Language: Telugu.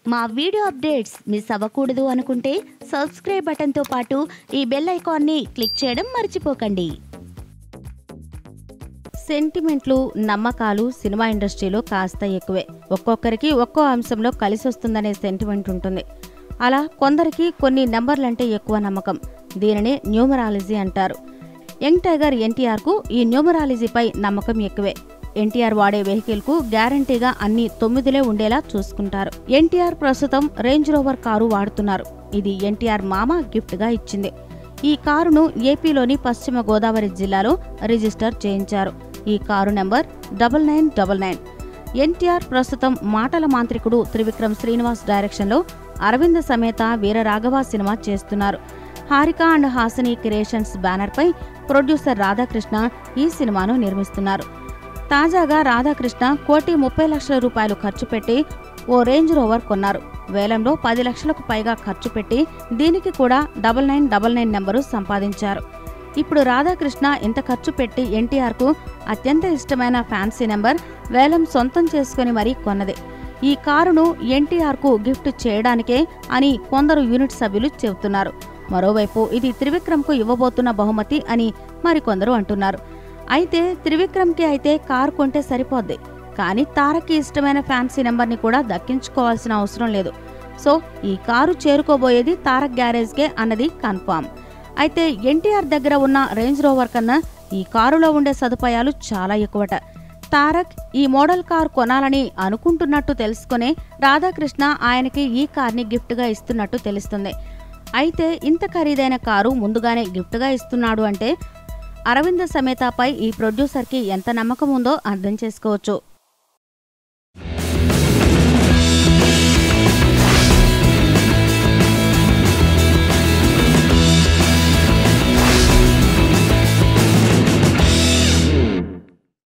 మా వీడియో అప్డేట్స్ మిస్ అవ్వకూడదు అనుకుంటే సబ్స్క్రైబ్ బటన్తో పాటు ఈ బెల్ ఐకాన్ని క్లిక్ చేయడం మర్చిపోకండి సెంటిమెంట్లు నమ్మకాలు సినిమా ఇండస్ట్రీలో కాస్త ఎక్కువే ఒక్కొక్కరికి ఒక్కో అంశంలో కలిసి వస్తుందనే సెంటిమెంట్ ఉంటుంది అలా కొందరికి కొన్ని నెంబర్లంటే ఎక్కువ నమ్మకం దీనినే న్యూమరాలజీ అంటారు యంగ్ టైగర్ ఎన్టీఆర్కు ఈ న్యూమరాలజీపై నమ్మకం ఎక్కువే ఎన్టీఆర్ వాడే వెహికల్కు గ్యారంటీగా అన్ని తొమ్మిదిలే ఉండేలా చూసుకుంటారు ఎన్టీఆర్ ప్రస్తుతం రేంజ్ రోవర్ కారు వాడుతున్నారు ఇది ఎన్టీఆర్ మామ గిఫ్ట్గా ఇచ్చింది ఈ కారును ఏపీలోని పశ్చిమ గోదావరి జిల్లాలో రిజిస్టర్ చేయించారు ఈ car number double nine double nine NTR ప్రస్తుతం మాటల మాంత్రికుడు త్రివిక్రమ్ శ్రీనివాస్ డైరెక్షన్లో అరవింద సమేత వీరరాఘవ సినిమా చేస్తున్నారు హారిక అండ్ హాసిని క్రియేషన్స్ బ్యానర్పై ప్రొడ్యూసర్ రాధాకృష్ణ ఈ సినిమాను నిర్మిస్తున్నారు తాజాగా రాధాకృష్ణ కోటి ముప్పై లక్షల రూపాయలు ఖర్చు పెట్టి ఓ రేంజ్ రోవర్ కొన్నారు వేలంలో పది లక్షలకు పైగా ఖర్చు పెట్టి దీనికి కూడా double nine double nine number సంపాదించారు ఇప్పుడు రాధాకృష్ణ ఇంత ఖర్చు పెట్టి ఎన్టీఆర్కు అత్యంత ఇష్టమైన ఫ్యాన్సీ నెంబర్ వేలం సొంతం చేసుకుని మరీ కొన్నది ఈ కారును ఎన్టీఆర్కు గిఫ్ట్ చేయడానికే అని కొందరు యూనిట్ సభ్యులు చెబుతున్నారు మరోవైపు ఇది త్రివిక్రమ్కు ఇవ్వబోతున్న బహుమతి అని మరికొందరు అంటున్నారు అయితే త్రివిక్రమ్కి అయితే కారు కొంటే సరిపోద్ది కానీ తారక్కి ఇష్టమైన ఫ్యాన్సీ నెంబర్ని కూడా దక్కించుకోవాల్సిన అవసరం లేదు సో ఈ కారు చేరుకోబోయేది తారక్ గ్యారేజ్కే అన్నది కన్ఫామ్ అయితే ఎన్టీఆర్ దగ్గర ఉన్న రేంజ్ రోవర్ కన్నా ఈ కారులో ఉండే సదుపాయాలు చాలా ఎక్కువట తారక్ ఈ మోడల్ కార్ కొనాలని అనుకుంటున్నట్టు తెలుసుకునే రాధాకృష్ణ ఆయనకి ఈ కార్ని గిఫ్ట్గా ఇస్తున్నట్టు తెలుస్తుంది అయితే ఇంత ఖరీదైన కారు ముందుగానే గిఫ్ట్గా ఇస్తున్నాడు అంటే అరవింద సమేతపై ఈ ప్రొడ్యూసర్కి ఎంత నమ్మకం ఉందో అర్థం చేసుకోవచ్చు